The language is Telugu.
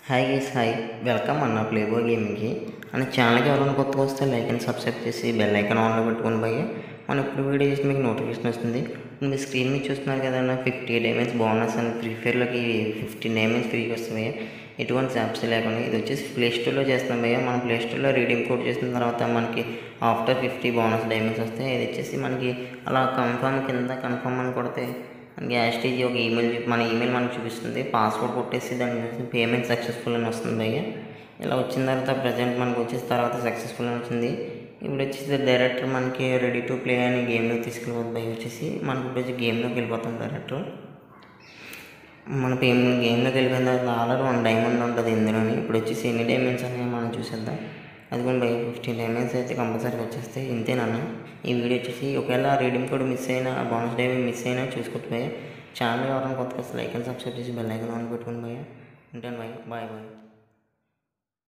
హాయ్ గీస్ హాయ్ వెల్కమ్ అన్న ప్లేబో గేమింగ్కి మన ఛానల్కి ఎవరైనా కొత్తగా వస్తే లైక్ అండ్ సబ్స్క్రైబ్ చేసి బెల్ ఐకాన్ ఆన్లో పెట్టుకుని పోయి మనం ఇప్పుడు వీడియో చేసి మీకు నోటిఫికేషన్ వస్తుంది ఇప్పుడు మీ స్క్రీన్ మీద చూస్తున్నారు కదన్న ఫిఫ్టీ డేమేజ్ బోనస్ అని ఫ్రీ ఫైర్లోకి ఫిఫ్టీన్ డేమేజ్ ఫ్రీగా వస్తుంది ఎటువంటి యాప్స్ లేకుండా ఇది వచ్చేసి ప్లే స్టోర్లో చేస్తున్నాం భయ్య మనం ప్లే స్టోర్లో రీడింగ్ కోడ్ చేసిన తర్వాత మనకి ఆఫ్టర్ ఫిఫ్టీ బోనస్ డైమండ్స్ వస్తాయి ఇది వచ్చేసి మనకి అలా కన్ఫర్మ్ కింద కన్ఫర్మ్ అని కొడితే మనకి యాస్టేజ్ ఒక ఈమెయిల్ చూపి మన ఈమెయిల్ మనకు చూపిస్తుంది పాస్వర్డ్ కొట్టేసి దాన్ని చూసి పేమెంట్ సక్సెస్ఫుల్ అని వస్తుంది భయ్య ఇలా వచ్చిన తర్వాత ప్రజెంట్ మనకు వచ్చేసిన తర్వాత సక్సెస్ఫుల్ అని వచ్చింది ఇప్పుడు వచ్చేసి డైరెక్టర్ మనకి రెడీ టు ప్లే అని గేమ్లో తీసుకెళ్ళిపోతుంది భయ్య వచ్చేసి మనకు ఇప్పుడు వచ్చి గేమ్లోకి వెళ్ళిపోతాం డైరెక్టర్ మన పేమ్ గేమ్లోకి వెళ్ళిపోయిన తర్వాత ఆల్రెడీ వన్ డైమండ్ ఉంటుంది ఇందులోని ఇప్పుడు వచ్చేసి ఎన్ని డైమండ్స్ అనేవి మనం చూసేద్దాం అది కూడా బై ఫిఫ్టీన్ డైమండ్స్ అయితే కంపల్సరీగా వచ్చేస్తాయి ఇంతేనన్న ఈ వీడియో వచ్చేసి ఒకవేళ రీడింగ్ కోడ్ మిస్ అయినా బోనస్ డైమండ్ మిస్ అయినా చూసుకుంటూ పోయా ఛానల్ ఎవరైనా కొత్తగా లైక్ అండ్ సబ్స్క్రైబ్ చేసి బెల్ ఐకాన్ ఆన్ పెట్టుకుని పోయా ఉంటాను బాయ్ బాయ్ బాయ్